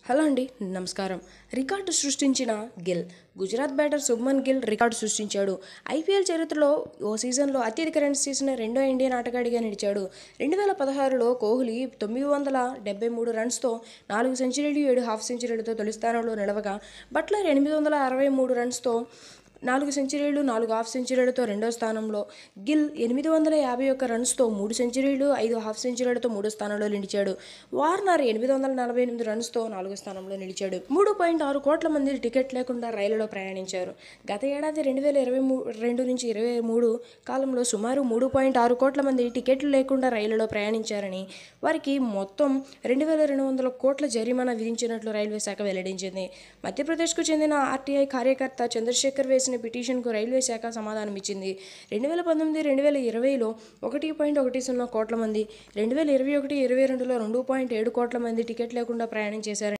hello అండి నమస్కారం record సృష్టించిన గిల్ గుజరాత్ బ్యాటర్ శుభ్మన్ గిల్ రికార్డు సృష్టించాడు ఐపీఎల్ చరిత్రలో ఓ సీజన్లో అత్యధిక రన్స్ తీసిన రెండో ఇండియన్ ఆటగాడిగా నిలిచాడు రెండు వేల పదహారులో కోహ్లీ తొమ్మిది వందల డెబ్బై మూడు రన్స్తో నాలుగు సెంచరీలు ఏడు హాఫ్ సెంచరీలతో తొలి స్థానంలో నిలవగా బట్లర్ ఎనిమిది వందల అరవై మూడు రన్స్తో నాలుగు సెంచరీలు నాలుగు హాఫ్ సెంచరీలతో రెండో స్థానంలో గిల్ ఎనిమిది వందల యాభై ఒక్క రన్స్తో మూడు సెంచరీలు ఐదు హాఫ్ సెంచరీలతో మూడో స్థానంలో నిలిచాడు వార్నర్ ఎనిమిది వందల నలభై ఎనిమిది రన్స్తో నాలుగో స్థానంలో నిలిచాడు మూడు పాయింట్ ఆరు కోట్ల మంది టికెట్ లేకుండా రైలులో ప్రయాణించారు గత ఏడాది రెండు వేల ఇరవై మూ రెండు నుంచి ఇరవై మూడు కాలంలో సుమారు మూడు పాయింట్ ఆరు కోట్ల మంది టికెట్లు లేకుండా రైలులో ప్రయాణించారని వారికి మొత్తం రెండు వేల రెండు వందల కోట్ల జరిమానా విధించినట్లు రైల్వే శాఖ వెల్లడించింది మధ్యప్రదేశ్కు చెందిన ఆర్టీఐ కార్యకర్త చంద్రశేఖర్ వేసిన పిటిషన్కు రైల్వే శాఖ సమాధానం ఇచ్చింది రెండు వేల పంతొమ్మిది రెండు వేల ఇరవైలో ఒకటి పాయింట్ ఒకటి సున్నా కోట్ల మంది రెండు వేల ఇరవై ఒకటి ఇరవై రెండులో రెండు పాయింట్ ఏడు కోట్ల మంది టికెట్ లేకుండా ప్రయాణం చేశారని